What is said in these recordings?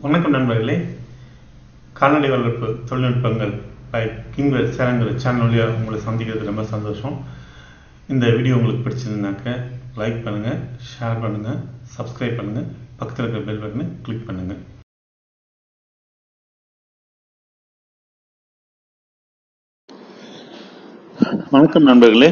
வணக்கம் நண்பர்களே கால்நடை வளர்ப்பு தொழில்நுட்பங்கள் பை கிங்வர் சேனங்கள் சேனல் வழியாக உங்களை சந்திக்கிறது ரொம்ப சந்தோஷம் இந்த வீடியோ உங்களுக்கு பிடிச்சிருந்தாக்க லைக் பண்ணுங்கள் ஷேர் பண்ணுங்கள் சப்ஸ்கிரைப் பண்ணுங்கள் பக்கத்தில் இருக்கிற பெல் பட்டனை கிளிக் பண்ணுங்கள் வணக்கம் நண்பர்களே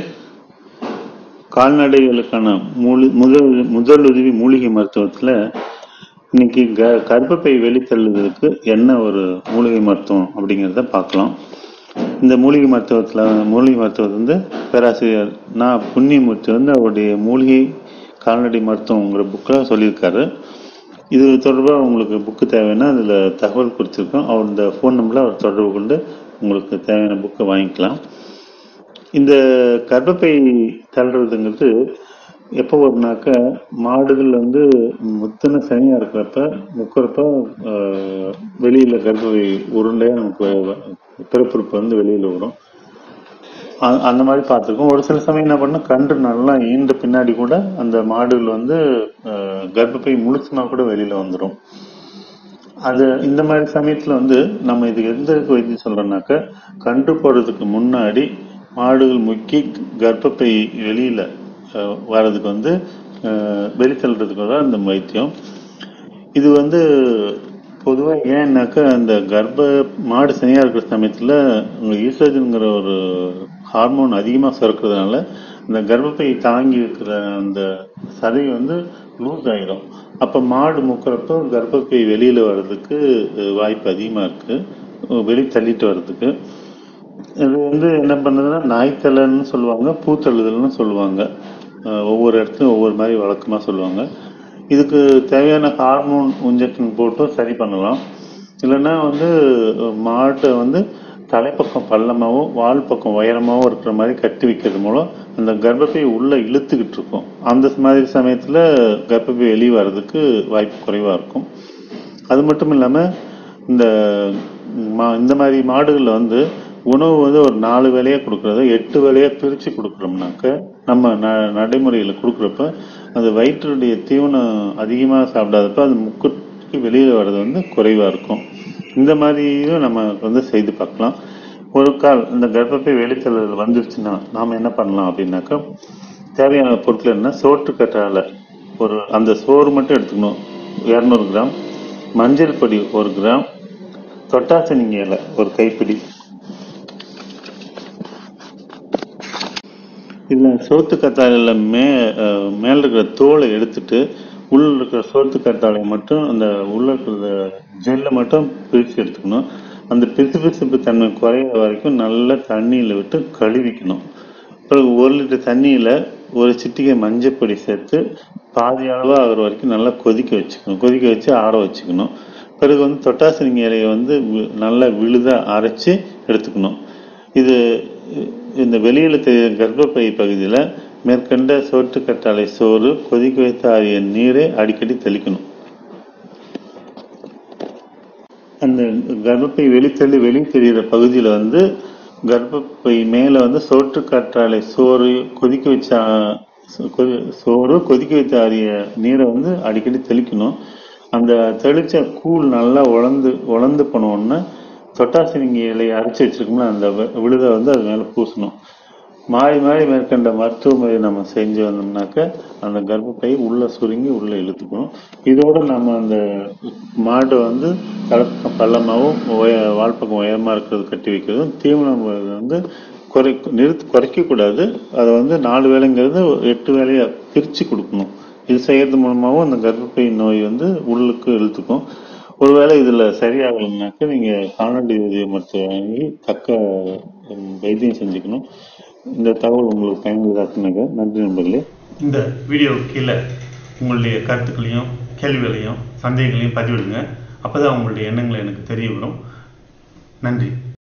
கால்நடைகளுக்கான மூலி முதல் முதலுதவி மூலிகை மருத்துவத்தில் இன்னைக்கு க கர்ப்பப்பை வெளித்தள்ளுதலுக்கு என்ன ஒரு மூலிகை மருத்துவம் அப்படிங்கிறத பார்க்கலாம் இந்த மூலிகை மருத்துவத்தில் மூலிகை மருத்துவத்தை வந்து பேராசிரியர் நான் புண்ணியமூர்த்தி வந்து அவருடைய மூலிகை கால்நடை மருத்துவங்கிற புக்கில் சொல்லியிருக்காரு இது தொடர்பாக உங்களுக்கு புக்கு தேவைன்னா அதில் தகவல் கொடுத்துருக்கோம் அவர் இந்த ஃபோன் நம்பரில் அவர் தொடர்பு கொண்டு உங்களுக்கு தேவையான புக்கை வாங்கிக்கலாம் இந்த கர்ப்பப்பை தள்ளுறதுங்கிறது எப்போ வரும்னாக்க மாடுகள் வந்து முத்தின சனியாக இருக்கிறப்ப முக்கிறப்ப ஆஹ், வெளியில கர்ப்பப்பை உருண்டையாக நமக்கு வ- பிறப்புறுப்பு வந்து வெளியில வரும் அ- அந்த மாதிரி பார்த்துருக்கோம் ஒரு சில சமயம் என்ன பண்ணா கன்று நல்லா ஈன்ற பின்னாடி கூட அந்த மாடுகள் வந்து ஆஹ், கர்ப்பப்பை முழுசுனா கூட வெளியில வந்துடும் அது இந்த மாதிரி சமயத்துல வந்து நம்ம இதுக்கு எந்த வைத்தியம் சொல்றோம்னாக்க கன்று போடுறதுக்கு முன்னாடி மாடுகள் முக்கி கர்ப்பப்பை வெளியில அஹ், வர்றதுக்கு வந்து அஹ், வெளித்தள்ளுறதுக்கு தான் இந்த வைத்தியம் இது வந்து பொதுவாக ஏன்னாக்கா அந்த கர்ப்ப மாடு சனியாக இருக்கிற சமயத்தில் ஈஸ்ட்ரஜனுங்கிற ஒரு ஹார்மோன் அதிகமாக சுரக்கிறதுனால அந்த கர்ப்பப்பை தாங்கி இருக்கிற அந்த சதை வந்து லூஸ் ஆகிடும் அப்போ மாடு முக்கிறப்போ கர்ப்பப்பை வெளியில் வர்றதுக்கு அஹ், வாய்ப்பு அதிகமாக இருக்குது வெளியே தள்ளிட்டு வர்றதுக்கு இது வந்து என்ன பண்ணுறதுன்னா நாய்த்தலைன்னு சொல்லுவாங்க பூத்தள்ளுதல்னு சொல்லுவாங்க அஹ் ஒவ்வொரு இடத்துலையும் ஒவ்வொரு மாதிரி வழக்கமாக சொல்லுவாங்க இதுக்கு தேவையான ஹார்மோன் இன்ஜெக்ஷன் போட்டும் சரி பண்ணலாம் இல்லைன்னா வந்து அஹ் மாட்டை வந்து தலைப்பக்கம் பள்ளமாகவும் வால் பக்கம் உயரமாகவும் இருக்கிற மாதிரி கட்டி வைக்கிறது மூலம் அந்த கர்ப்பப்பை உள்ள இழுத்துக்கிட்டு இருக்கும் அந்த மாதிரி சமயத்தில் கர்ப்பப்பை வெளியே வர்றதுக்கு வாய்ப்பு குறைவாக இருக்கும் அது மட்டும் இல்லாமல் இந்த மா இந்த மாதிரி மாடுகளில் வந்து உணவு வந்து ஒரு நாலு வேலையாக கொடுக்குறத எட்டு வேலையாக பிரித்து கொடுக்குறோம்னாக்க நம்ம ந நடைமுறையில் கொடுக்குறப்ப அந்த வயிற்றுடைய தீவனம் அதிகமாக சாப்பிடாதப்ப அது முக்குக்கு வெளியில் வர்றது வந்து குறைவாக இருக்கும் இந்த மாதிரியும் நம்ம வந்து செய்து பார்க்கலாம் ஒரு கால் இந்த கர்ப்பப்பை வெளித்தள்ளல் வந்துருச்சுன்னா நாம் என்ன பண்ணலாம் அப்படின்னாக்கா தேவையான பொருட்கள் என்ன சோற்றுக்கற்றாழை ஒரு அந்த சோறு மட்டும் எடுத்துக்கணும் இரநூறு கிராம் மஞ்சள் பொடி ஒரு கிராம் தொட்டாசனிங்க இலை ஒரு கைப்பிடி இதில் சோத்து கத்தாழையில் மே அஹ், மேல இருக்கிற தோலை எடுத்துட்டு உள்ள இருக்கிற சோத்து கத்தாழையை மட்டும் அந்த உள்ள இருக்கிற ஜெல்லை மட்டும் பிரித்து எடுத்துக்கணும் அந்த பிசு பிசுப்பு தன்மை குறையிற வரைக்கும் நல்லா தண்ணியில் விட்டு கழுவிக்கணும் பிறகு ஒரு லிட்டர் தண்ணியில் ஒரு சிட்டிகை மஞ்சப்பொடி சேர்த்து பாதி அளவாக ஆகிற வரைக்கும் நல்லா கொதிக்க வச்சுக்கணும் கொதிக்க வச்சு ஆற வச்சுக்கணும் பிறகு வந்து தொட்டாசினிங்க இலையை வந்து வி- நல்லா விழுதா அரைச்சி எடுத்துக்கணும் இது இந்த வெளியில் தெரிகிற கர்ப்பப்பை பகுதியில் மேற்கண்ட சோற்றுக்கற்றாழை சோறு கொதிக்க வைத்த ஆறிய நீரை அடிக்கடி தெளிக்கணும் அந்த கர்ப்பப்பை வெளித்தள்ளி வெளியே தெரிகிற பகுதியில் வந்து கர்ப்பப்பை மேலே வந்து சோற்று கற்றாழை சோறு கொதிக்க வச்ச ஆ- சோ- கொதி- சோறு கொதிக்க வைத்த ஆறிய நீரை வந்து அடிக்கடி தெளிக்கணும் அந்த தெளிச்ச கூழ் நல்லா உலர்ந்து உலர்ந்து போனோடனே தொட்டாசினிங்க இலையை அரைச்சி வச்சிருக்கோம்ல அந்த வி- விழுதை வந்து அது மேலே பூசணும் மாறி மாறி மேற்கண்ட மருத்துவ முறையை நம்ம செஞ்சு வந்தோம்னாக்க அந்த கர்ப்பப்பை உள்ள சுருங்கி உள்ள இழுத்துக்கணும் இதோட நம்ம அந்த மாட்டை வந்து தலைப்பக்கம் பள்ளமாகவும் உய வால்பக்கம் உயரமாக இருக்கிறது கட்டி வைக்கிறதும் தீவனம் வந்து குறை நிறுத்தி குறைக்கக்கூடாது அதை வந்து நாலு வேலைங்கிறது எட்டு வேலையை பிரித்து கொடுக்கணும் இது செய்யறது மூலமாகவும் அந்த கர்ப்பப்பை நோய் வந்து உள்ளுக்கு இழுத்துக்கும் ஒருவேளை இதில் சரியாகலைனாக்க நீங்கள் கால்நடை வைத்திய மருத்துவ வாங்கி தக்க உம், வைத்தியம் செஞ்சுக்கணும் இந்த தகவல் உங்களுக்கு பயனுள்ளதாக இருக்குங்க நன்றி நண்பர்களே இந்த வீடியோ கீழே உங்களுடைய கருத்துக்களையும் கேள்விகளையும் சந்தேகங்களையும் பதிவிடுங்க அப்போ தான் உங்களுடைய எண்ணங்களை எனக்கு தெரிய வரும் நன்றி